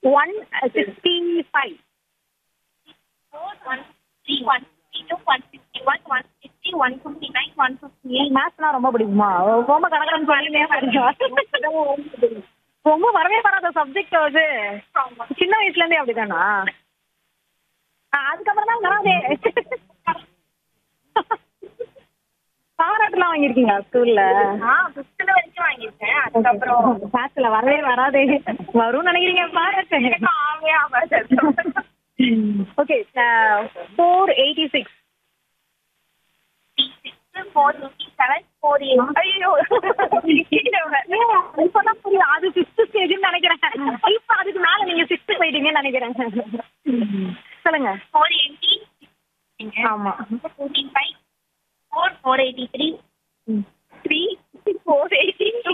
one sixty five one three one three two one sixty one one sixty one fifty nine one fifty eight மேத்ஸ்லாம் ரொம்ப பிடிக்குமா ரொம்ப கணக்கணும் சொல்லினே ரொம்ப வரவே வராத சப்ஜெக்ட் அது சின்ன வயசுல இருந்தே அப்படிதானா ஆ, அதுக்கப்புறம் தான் வராதே பாராட்டுலாம் வாங்கியிருக்கீங்களா ஸ்கூல்ல ஆ ஃபிஃப்த்தில் வரைக்கும் வாங்கியிருக்கேன் அதுக்கப்புறம் மேத்ஸ்ல வரவே வராதே வரும்னு நினைக்கிறீங்க பாராட்டு ஆவே ஆகாது okay four eighty six six four fifty seven four eight ஐயோ இப்பதான் புரியுது அது சிக்ஸ்த் ஸ்டேஜ்னு நினைக்கிறேன் இப்ப அதுக்கு மேல நீங்க சிக்ஸ்த் போயிட்டீங்கன்னு நினைக்கிறேன் சொல்லுங்க ஃபோர் எயிட்டி ஆமா forty five four four eighty three three four eighty two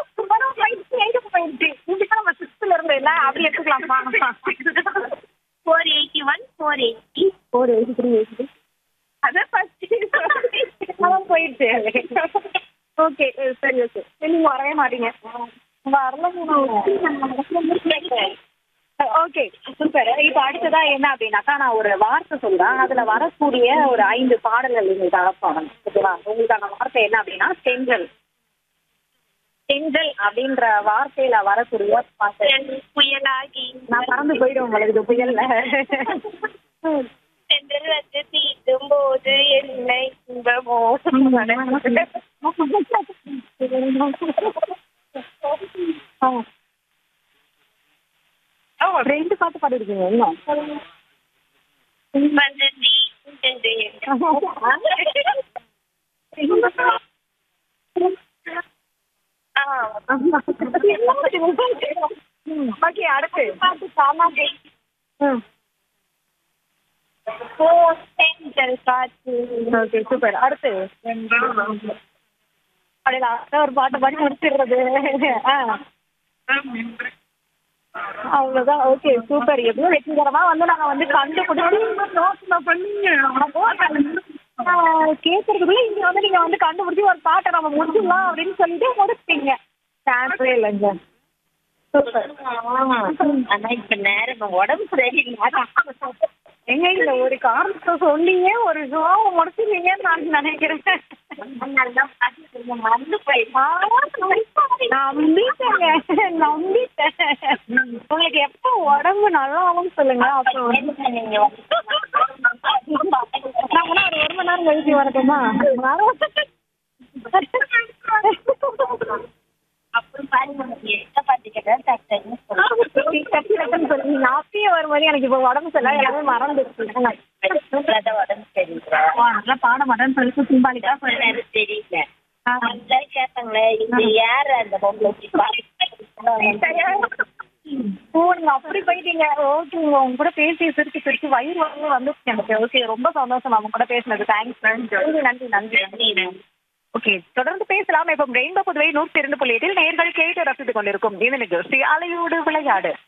நம்ம சிக்ஸ்த்ல இருந்து இல்ல அப்படி எடுத்துக்கலாமா four eighty one four eighty four eighty three eighty அதான் ஃபர்ஸ்ட் அதான் போயிடுச்சு ஓகே சரி ஓகே நீங்க வரவே மாட்டீங்க ஓகே சூப்பர் இப்போ அடுத்ததா என்ன அப்படின்னாக்கா நான் ஒரு வார்த்தை சொல்றேன் அதுல வரக்கூடிய ஒரு ஐந்து பாடல்கள் உங்களுக்காக பாடணும் ஓகேவா உங்களுக்கான வார்த்தை என்ன அப்படின்னா செஞ்சல் செஞ்சல் அப்படின்ற வார்த்தையில வரக்கூடிய பாட்டு புயலாகி நான் பறந்து போயிடுவேன் உங்களுக்கு புயல்ல சென்றல் வந்து தீட்டும் போது என்னை இன்பமோ ரெண்டு பாட்டு பாடிருக்கீங்க இன்னும் வந்து தீ என்று ஓகே அடுத்து ம் சென்றல் காற்று ஓகே சூப்பர் அடுத்து அப்படியே லாஸ்டா ஒரு பாட்டு பாடி முடிச்சிடுறது ஆ அவ்வளவுதான் ஓகே சூப்பர் எப்படியும் வெற்றிகரமா வந்து நாங்க வந்து கண்டுபிடிச்சு கேட்கறதுக்குள்ள இங்க வந்து நீங்க வந்து கண்டுபிடிச்சு ஒரு பாட்டை நம்ம முடிச்சிடலாம் அப்படின்னு சொல்லிட்டு முடிச்சிட்டீங்க சான்ஸே இல்லைங்க சூப்பர் ஆனா இப்ப நேரம் உடம்பு சரியில்லை எங்க இல்ல ஒரு காரணத்தை சொல்லியே ஒரு ஷோவை முடிச்சிருவீங்கன்னு நான் நினைக்கிறேன் மறந்து போயிடுச்சு நம்பிட்டேங்க நம்பிட்டேன் உங்களுக்கு எப்ப உடம்பு நல்லா ஆகும் சொல்லுங்க அப்புறம் நீங்க நாம ஒரு ஒரு மணி நேரம் கழிச்சு வரட்டுமா அப்புறம் பாருங்க எந்த பாட்டு கேட்டா டக்குன்னு சொல்லுங்க நான் அப்பயே வரும்போது எனக்கு இப்போ உடம்பு சரியில்லை எல்லாமே மறந்துருச்சு அதான் உடம்பு சரியில்லை நல்லா பாட மாட்டேன்னு சொல்லி சிம்பாலிக்கா அப்புறம் எனக்கு தெரியல எல்லாரும் கேட்டாங்களே இது யாரு அந்த பொம்பளை ஓ நீங்க அப்படி போயிட்டீங்க ஓகேங்க உங்க கூட பேசி சிரிச்சு சிரிச்சு வயிறு வந்து வந்து எனக்கு ஓகே ரொம்ப சந்தோஷம் அவங்க கூட பேசினது தேங்க்ஸ் நன்றி நன்றி நன்றி ஓகே தொடர்ந்து பேசலாம் இப்போ ரெயின்போ புதுவை நூற்றி இரண்டு புள்ளி எட்டில் நேர்கள் கேட்டு ரசித்துக் கொண்டிருக்கும் இந்த நிகழ்ச்சி அலையோடு விளையாடு